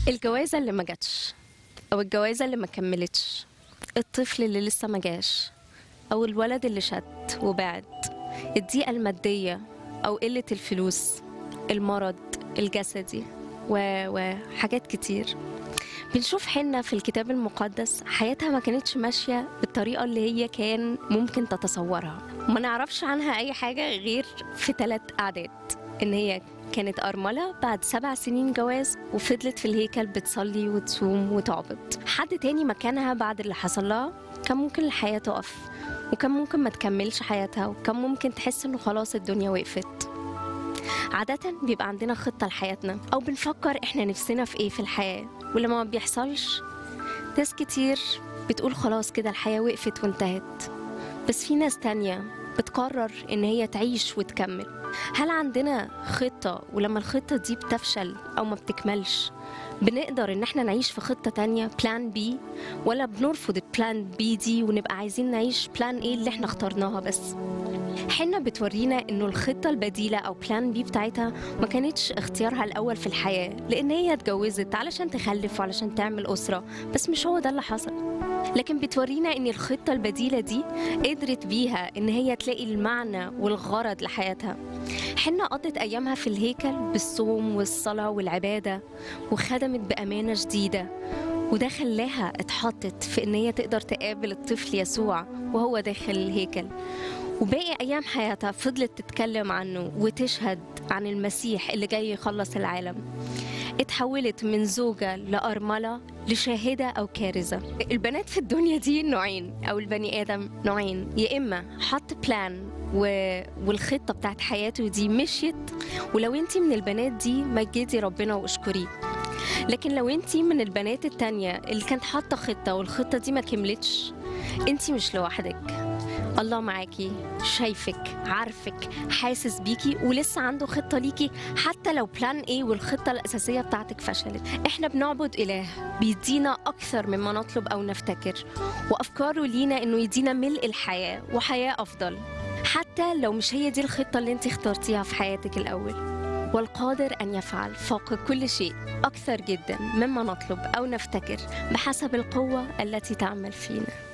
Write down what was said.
الجوازة اللي ما جاتش أو الجوازة اللي ما كملتش الطفل اللي لسه ما جاش أو الولد اللي شد وبعد الضيقة المادية أو قلة الفلوس المرض الجسدي و- وحاجات كتير بنشوف حنة في الكتاب المقدس حياتها ما كانتش ماشية بالطريقة اللي هي كان ممكن تتصورها ما نعرفش عنها أي حاجة غير في ثلاث أعداد إن هي كانت أرملة بعد سبع سنين جواز وفضلت في الهيكل بتصلي وتصوم وتعبد حد تاني مكانها بعد اللي حصل لها كان ممكن الحياة تقف وكان ممكن ما تكملش حياتها وكان ممكن تحس إنه خلاص الدنيا وقفت عادة بيبقى عندنا خطة لحياتنا أو بنفكر إحنا نفسنا في إيه في الحياة ولما ما بيحصلش ناس كتير بتقول خلاص كده الحياة وقفت وانتهت بس في ناس تانية بتقرر إن هي تعيش وتكمل هل عندنا خطة ولما الخطة دي بتفشل أو ما بتكملش بنقدر إن احنا نعيش في خطة تانية بلان بي ولا بنرفض البلان بي دي ونبقى عايزين نعيش بلان ايه اللي احنا اخترناها بس حنا بتورينا انه الخطه البديله او بلان بي بتاعتها ما كانتش اختيارها الاول في الحياه لان هي اتجوزت علشان تخلف وعلشان تعمل اسره بس مش هو ده اللي حصل لكن بتورينا ان الخطه البديله دي قدرت بيها ان هي تلاقي المعنى والغرض لحياتها حنا قضت ايامها في الهيكل بالصوم والصلاه والعباده وخدمت بامانه شديده وده خلاها اتحطت في ان هي تقدر تقابل الطفل يسوع وهو داخل الهيكل وباقي أيام حياتها فضلت تتكلم عنه وتشهد عن المسيح اللي جاي يخلص العالم اتحولت من زوجة لأرملة لشاهدة أو كارزة البنات في الدنيا دي نوعين أو البني آدم نوعين يا إما حط بلان و... والخطة بتاعت حياته دي مشيت ولو انت من البنات دي مجدي ربنا واشكريه لكن لو انت من البنات التانية اللي كانت حاطة خطة والخطة دي ما كملتش انت مش لوحدك الله معاكي شايفك عارفك حاسس بيكي ولسه عنده خطة ليكي حتى لو بلان ايه والخطة الأساسية بتاعتك فشلت احنا بنعبد إله بيدينا أكثر مما نطلب أو نفتكر وأفكاره لينا إنه يدينا ملء الحياة وحياة أفضل حتى لو مش هي دي الخطة اللي انت اخترتيها في حياتك الأول والقادر أن يفعل فوق كل شيء أكثر جدا مما نطلب أو نفتكر بحسب القوة التي تعمل فينا